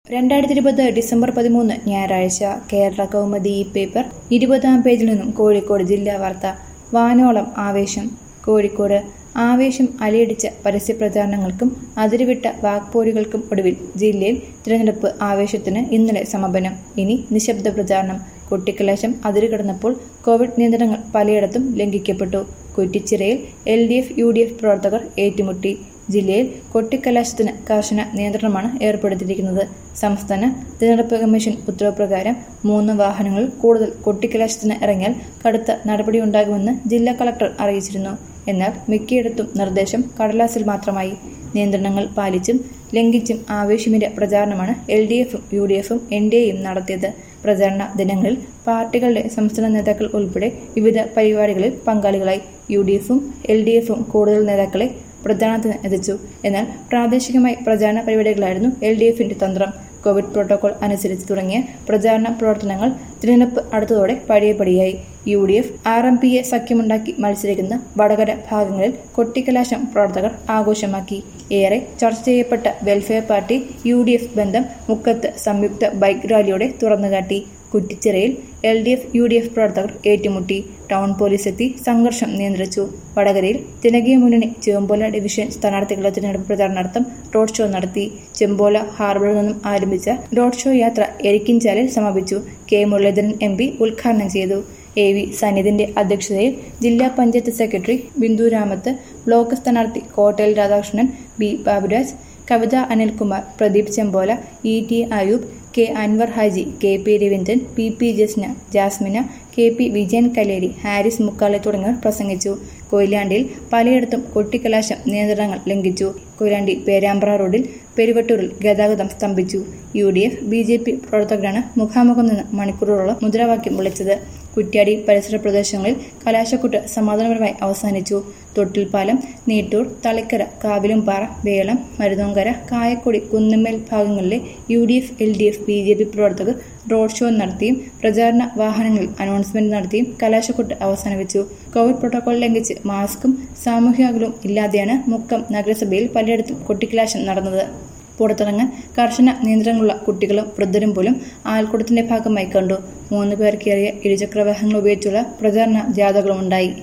രണ്ടായിരത്തി ഇരുപത് ഡിസംബർ പതിമൂന്ന് ഞായറാഴ്ച കേരള കൗമുദി ഈ പേപ്പർ ഇരുപതാം പേജിൽ നിന്നും കോഴിക്കോട് ജില്ലാ വാർത്ത വാനോളം ആവേശം കോഴിക്കോട് ആവേശം അലയടിച്ച പരസ്യപ്രചാരണങ്ങൾക്കും അതിരുവിട്ട വാക്പോരുകൾക്കും ഒടുവിൽ ജില്ലയിൽ തിരഞ്ഞെടുപ്പ് ആവേശത്തിന് ഇന്നലെ സമാപനം ഇനി നിശബ്ദ പ്രചാരണം കൊട്ടിക്കലാശം അതിരുകടന്നപ്പോൾ കോവിഡ് നിയന്ത്രണങ്ങൾ പലയിടത്തും ലംഘിക്കപ്പെട്ടു കുറ്റിച്ചിറയിൽ L D F U D F പ്രവർത്തകർ ഏറ്റുമുട്ടി ജില്ലയിൽ കൊട്ടിക്കലാശത്തിന് കർശന നിയന്ത്രണമാണ് ഏർപ്പെടുത്തിയിരിക്കുന്നത് സംസ്ഥാന തിരഞ്ഞെടുപ്പ് കമ്മീഷൻ ഉത്തരവ് പ്രകാരം മൂന്ന് വാഹനങ്ങളിൽ കൂടുതൽ കൊട്ടിക്കലാശത്തിന് ഇറങ്ങിയാൽ കടുത്ത നടപടിയുണ്ടാകുമെന്ന് ജില്ലാ കളക്ടർ അറിയിച്ചിരുന്നു എന്നാൽ മിക്കയിടത്തും നിർദ്ദേശം കടലാസിൽ മാത്രമായി നിയന്ത്രണങ്ങൾ പാലിച്ചും ലംഘിച്ചും ആവേശമിന്റെ പ്രചാരണമാണ് എൽ ഡി എഫും യു ഡി എഫും എൻ ഡി എയും നടത്തിയത് പ്രചാരണ ദിനങ്ങളിൽ പാർട്ടികളുടെ സംസ്ഥാന നേതാക്കൾ ഉൾപ്പെടെ വിവിധ പരിപാടികളിൽ പങ്കാളികളായി യു ഡി എഫും എൽ ഡി എഫും കൂടുതൽ നേതാക്കളെ പ്രചാരണത്തിന് എത്തിച്ചു എന്നാൽ പ്രാദേശികമായി പ്രചാരണ പരിപാടികളായിരുന്നു എൽ ഡി എഫിന്റെ തന്ത്രം കോവിഡ് പ്രോട്ടോകോൾ അനുസരിച്ച് തുടങ്ങിയ പ്രചാരണ പ്രവർത്തനങ്ങൾ തിരഞ്ഞെടുപ്പ് അടുത്തതോടെ പടിയപടിയായി U D F R M P A സഖ്യമുണ്ടാക്കി മത്സരിക്കുന്ന വടകര ഭാഗങ്ങളിൽ കൊട്ടിക്കലാശം പ്രവർത്തകർ ആഘോഷമാക്കി ഏറെ ചർച്ച ചെയ്യപ്പെട്ട welfare party U D F ബന്ധം മുക്കത്ത് സംയുക്ത ബൈക്ക് റാലിയോടെ തുറന്നുകാട്ടി കുറ്റിച്ചിറയിൽ L D F U D F പ്രവർത്തകർ ഏറ്റുമുട്ടി ടൗൺ പോലീസ് എത്തി സംഘർഷം നിയന്ത്രിച്ചു വടകരയിൽ ജനകീയ മുന്നണി ചെമ്പോല ഡിവിഷൻ സ്ഥാനാർത്ഥികളുടെ തിരഞ്ഞെടുപ്പ് പ്രചാരണാർത്ഥം റോഡ് ഷോ നടത്തി ചെമ്പോല ഹാർബറിൽ നിന്നും ആരംഭിച്ച റോഡ് ഷോ യാത്ര എരിക്കിൻചാലിൽ സമാപിച്ചു കെ മുരളീധരൻ എം പി ഉദ്ഘാടനം ചെയ്തു എ വി സന്നിധിന്റെ അധ്യക്ഷതയിൽ ജില്ലാ പഞ്ചായത്ത് സെക്രട്ടറി ബിന്ദു രാമത്ത് ബ്ലോക്ക് സ്ഥാനാർത്ഥി Kottayil Radhakrishnan B Baburaj Kavitha Anilkumar Pradeep Chempola E T Ayoob K Anwar Haji K P Raveendran P P Jasna Jasmina K P Vijayan Kaleri Haris Mukkali തുടങ്ങിയവർ പ്രസംഗിച്ചു കൊയിലാണ്ടിയിൽ പലയിടത്തും കൊട്ടിക്കലാശം നിയന്ത്രണങ്ങൾ ലംഘിച്ചു കൊയിലാണ്ടി പേരാമ്പ്ര റോഡിൽ പെരുവട്ടൂരിൽ ഗതാഗതം സ്തംഭിച്ചു U D F B J P പ്രവർത്തകരാണ് മുഖാമുഖം നിന്ന് മണിക്കൂറുകളോളം മുദ്രാവാക്യം വിളിച്ചത് കുറ്റ്യാടി പരിസര പ്രദേശങ്ങളിൽ കലാശക്കുട്ട് സമാധാനപരമായി അവസാനിച്ചു തൊട്ടിൽപ്പാലം നീട്ടൂർ തളിക്കര കാവിലുംപാറ വേളം മരുതോങ്കര കായക്കൊടി കുന്നുമ്മേൽ ഭാഗങ്ങളിലെ U D F L D F B J P പ്രവർത്തകർ റോഡ് ഷോ നടത്തിയും പ്രചാരണ വാഹനങ്ങളിൽ അനൗൺസ്മെന്റ് നടത്തിയും കലാശക്കൊട്ട് അവസാനിപ്പിച്ചു കോവിഡ് പ്രോട്ടോകോൾ ലംഘിച്ച് മാസ്കും സാമൂഹ്യ അകലവും ഇല്ലാതെയാണ് മുക്കം നഗരസഭയിൽ പലയിടത്തും കൊട്ടിക്കലാശം നടന്നത് പുറത്തിറങ്ങാൻ കർശന നിയന്ത്രണങ്ങളുള്ള കുട്ടികളും വൃദ്ധരും പോലും ആൾക്കൂട്ടത്തിന്റെ ഭാഗമായി കണ്ടു മൂന്ന് പേർക്കേറിയ ഇരുചക്രവാഹനങ്ങൾ ഉപയോഗിച്ചുള്ള പ്രചാരണ ജാഥകളുമുണ്ടായി